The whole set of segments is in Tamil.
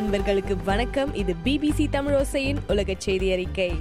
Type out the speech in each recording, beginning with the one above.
நண்பர்களுக்கு வணக்கம் இது பிபிசி தமிழோசையின் உலக செய்தி அறிக்கை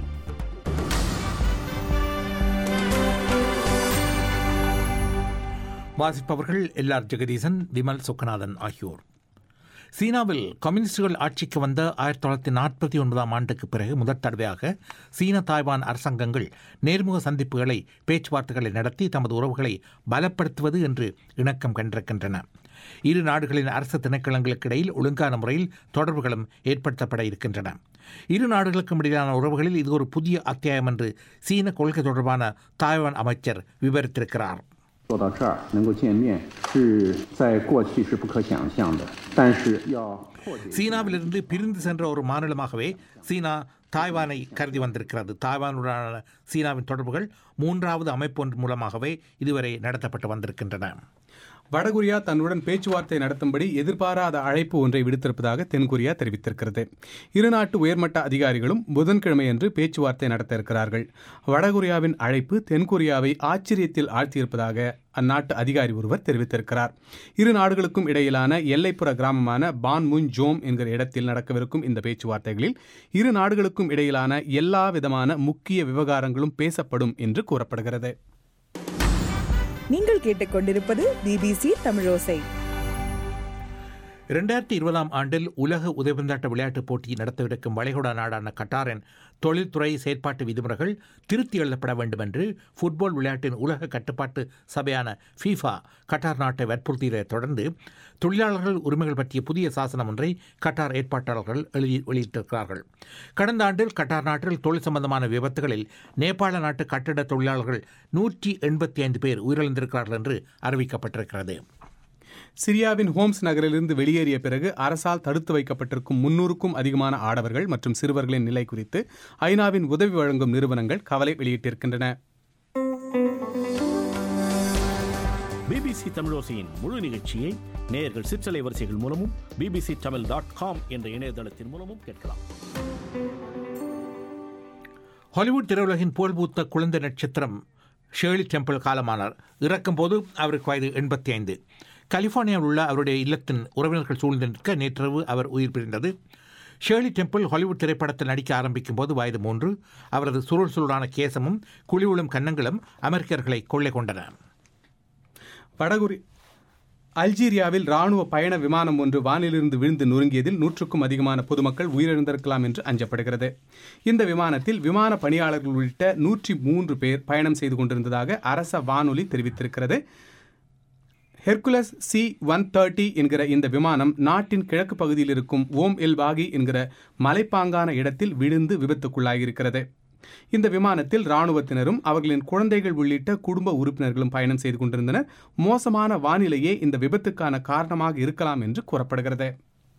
வாசிப்பவர்கள் எல்ஆர் ஜெகதீசன் விமல் சுக்கநாதன் ஆகியோர் சீனாவில் கம்யூனிஸ்டுகள் ஆட்சிக்கு வந்த ஆயிரத்தி தொள்ளாயிரத்தி நாற்பத்தி ஒன்பதாம் ஆண்டுக்கு பிறகு முதற் தடவையாக சீன தாய்வான் அரசாங்கங்கள் நேர்முக சந்திப்புகளை பேச்சுவார்த்தைகளை நடத்தி தமது உறவுகளை பலப்படுத்துவது என்று இணக்கம் கண்டிருக்கின்றன இரு நாடுகளின் அரசு திணைக்களங்களுக்கு இடையில் ஒழுங்கான முறையில் தொடர்புகளும் ஏற்படுத்தப்பட இருக்கின்றன இரு நாடுகளுக்கும் இடையிலான உறவுகளில் இது ஒரு புதிய அத்தியாயம் என்று சீன கொள்கை தொடர்பான தாய்வான் அமைச்சர் விவரித்திருக்கிறார் 做到这儿能够见面，是在过去是不可想象的，但是要破解。 சீனாவிலிருந்து பிரிந்து சென்ற ஒரு மாநிலமாகவே சீனா தாய்வானை கருதி வந்திருக்கிறது தாய்வானுடனான சீனாவின் தொடர்புகள் மூன்றாவது அமைப்பு ஒன்று மூலமாகவே இதுவரை நடத்தப்பட்டு வந்திருக்கின்றன வடகொரியா தன்னுடன் பேச்சுவார்த்தை நடத்தும்படி எதிர்பாராத அழைப்பு ஒன்றை விடுத்திருப்பதாக தென்கொரியா தெரிவித்திருக்கிறது இரு நாட்டு உயர்மட்ட அதிகாரிகளும் புதன்கிழமையன்று பேச்சுவார்த்தை நடத்த இருக்கிறார்கள் வடகொரியாவின் அழைப்பு தென்கொரியாவை ஆச்சரியத்தில் ஆழ்த்தியிருப்பதாக அந்நாட்டு அதிகாரி ஒருவர் தெரிவித்திருக்கிறார் இரு நாடுகளுக்கும் இடையிலான எல்லைப்புற கிராமமான பான்முன் ஜோம் என்கிற இடத்தில் நடக்கவிருக்கும் இந்த பேச்சுவார்த்தைகளில் இரு நாடுகளுக்கும் இடையிலான எல்லா விதமான முக்கிய விவகாரங்களும் பேசப்படும் என்று கூறப்படுகிறது நீங்கள் கேட்டுக்கொண்டிருப்பது பிபிசி தமிழோசை இரண்டாயிரத்தி இருபதாம் ஆண்டில் உலக உதவிந்தாட்ட விளையாட்டுப் போட்டி நடத்தவிருக்கும் வளைகுடா நாடான கட்டாரின் தொழில்துறை செயற்பாட்டு விதிமுறைகள் திருத்தி எழுதப்பட வேண்டும் என்று ஃபுட்பால் விளையாட்டின் உலக கட்டுப்பாட்டு சபையான ஃபீஃபா கட்டார் நாட்டை வற்புறுத்தியதைத் தொடர்ந்து தொழிலாளர்கள் உரிமைகள் பற்றிய புதிய சாசனம் ஒன்றை கட்டார் ஏற்பாட்டாளர்கள் எழுதி வெளியிட்டிருக்கிறார்கள் கடந்த ஆண்டில் கட்டார் நாட்டில் தொழில் சம்பந்தமான விபத்துகளில் நேபாள நாட்டு கட்டிட தொழிலாளர்கள் நூற்றி எண்பத்தி ஐந்து பேர் உயிரிழந்திருக்கிறார்கள் என்று அறிவிக்கப்பட்டிருக்கிறது சிரியாவின் ஹோம்ஸ் நகரிலிருந்து வெளியேறிய பிறகு அரசால் தடுத்து வைக்கப்பட்டிருக்கும் முன்னூறுக்கும் அதிகமான ஆடவர்கள் மற்றும் சிறுவர்களின் நிலை குறித்து ஐநாவின் உதவி வழங்கும் நிறுவனங்கள் கவலை வெளியிட்டிருக்கின்றன பிபிசி தமிழோசையின் முழு நிகழ்ச்சியை நேயர்கள் சிற்றலை வரிசைகள் மூலமும் பிபிசி தமிழ் டாட் காம் என்ற இணையதளத்தின் மூலமும் கேட்கலாம் ஹாலிவுட் திரையுலகின் புகழ்பூத்த குழந்தை நட்சத்திரம் ஷேர்லி டெம்பிள் காலமானார் இறக்கும்போது அவருக்கு வயது எண்பத்தி ஐந்து கலிஃபோர்னியாவில் உள்ள அவருடைய இல்லத்தின் உறவினர்கள் சூழ்ந்து நிற்க நேற்றிரவு அவர் உயிர் பிரிந்தது ஷேர்லி டெம்பிள் ஹாலிவுட் திரைப்படத்தில் நடிக்க ஆரம்பிக்கும் போது வயது மூன்று அவரது சுருள் சுருளான கேசமும் குழிவுளும் கன்னங்களும் அமெரிக்கர்களை கொள்ளை கொண்டன வடகொரி அல்ஜீரியாவில் ராணுவ பயண விமானம் ஒன்று வானிலிருந்து விழுந்து நொறுங்கியதில் நூற்றுக்கும் அதிகமான பொதுமக்கள் உயிரிழந்திருக்கலாம் என்று அஞ்சப்படுகிறது இந்த விமானத்தில் விமான பணியாளர்கள் உள்ளிட்ட நூற்றி மூன்று பேர் பயணம் செய்து கொண்டிருந்ததாக அரச வானொலி தெரிவித்திருக்கிறது ஹெர்குலஸ் சி ஒன் தேர்ட்டி என்கிற இந்த விமானம் நாட்டின் கிழக்கு பகுதியில் இருக்கும் ஓம் எல் வாகி என்கிற மலைப்பாங்கான இடத்தில் விழுந்து விபத்துக்குள்ளாகியிருக்கிறது இந்த விமானத்தில் ராணுவத்தினரும் அவர்களின் குழந்தைகள் உள்ளிட்ட குடும்ப உறுப்பினர்களும் பயணம் செய்து கொண்டிருந்தனர் மோசமான வானிலையே இந்த விபத்துக்கான காரணமாக இருக்கலாம் என்று கூறப்படுகிறது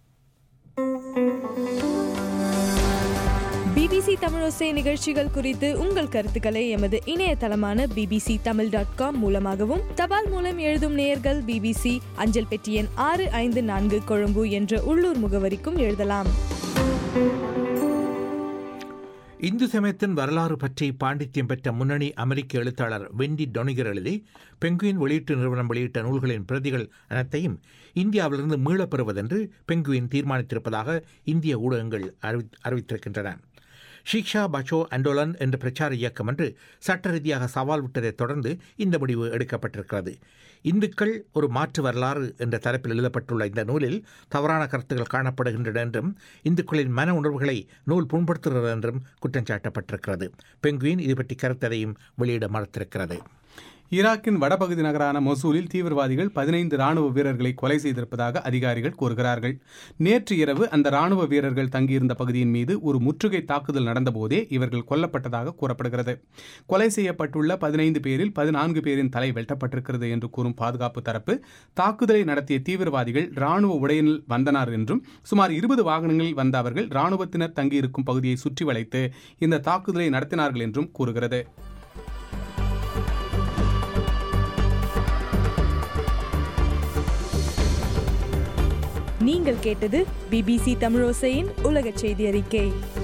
பிபிசி தமிழோசை நிகழ்ச்சிகள் குறித்து உங்கள் கருத்துக்களை எமது இணையதளமான பிபிசி தமிழ் டாட் காம் மூலமாகவும் தபால் மூலம் எழுதும் நேயர்கள் பிபிசி அஞ்சல் பெட்டி எண் ஆறு ஐந்து நான்கு கொழும்பு என்ற உள்ளூர் முகவரிக்கும் எழுதலாம் இந்து சமயத்தின் வரலாறு பற்றி பாண்டித்யம் பெற்ற முன்னணி அமெரிக்க எழுத்தாளர் வெண்டி டொனிகர் எழுதி பெங்குயின் வெளியீட்டு நிறுவனம் வெளியிட்ட நூல்களின் பிரதிகள் அனைத்தையும் இந்தியாவிலிருந்து மீளப் பெறுவதென்று பெங்குயின் தீர்மானித்திருப்பதாக இந்திய ஊடகங்கள் அறிவி அறிவித்திருக்கின்றன ஷிக்ஷா பச்சோ அண்டோலன் என்ற பிரச்சார இயக்கம் என்று சட்ட ரீதியாக சவால் விட்டதைத் தொடர்ந்து இந்த முடிவு எடுக்கப்பட்டிருக்கிறது இந்துக்கள் ஒரு மாற்று வரலாறு என்ற தலைப்பில் எழுதப்பட்டுள்ள இந்த நூலில் தவறான கருத்துக்கள் காணப்படுகின்றன என்றும் இந்துக்களின் மன உணர்வுகளை நூல் புண்படுத்துகிறது என்றும் குற்றம் சாட்டப்பட்டிருக்கிறது பெங்குயின் இது பற்றி கருத்ததையும் வெளியிட மறுத்திருக்கிறது ஈராக்கின் வடபகுதி நகரான மொசூலில் தீவிரவாதிகள் பதினைந்து ராணுவ வீரர்களை கொலை செய்திருப்பதாக அதிகாரிகள் கூறுகிறார்கள் நேற்று இரவு அந்த ராணுவ வீரர்கள் தங்கியிருந்த பகுதியின் மீது ஒரு முற்றுகை தாக்குதல் நடந்தபோதே இவர்கள் கொல்லப்பட்டதாக கூறப்படுகிறது கொலை செய்யப்பட்டுள்ள பதினைந்து பேரில் பதினான்கு பேரின் தலை வெட்டப்பட்டிருக்கிறது என்று கூறும் பாதுகாப்பு தரப்பு தாக்குதலை நடத்திய தீவிரவாதிகள் ராணுவ உடையினில் வந்தனர் என்றும் சுமார் இருபது வாகனங்களில் வந்த அவர்கள் ராணுவத்தினர் தங்கியிருக்கும் பகுதியை சுற்றி வளைத்து இந்த தாக்குதலை நடத்தினார்கள் என்றும் கூறுகிறது நீங்கள் கேட்டது பிபிசி தமிழோசையின் உலக செய்தி அறிக்கை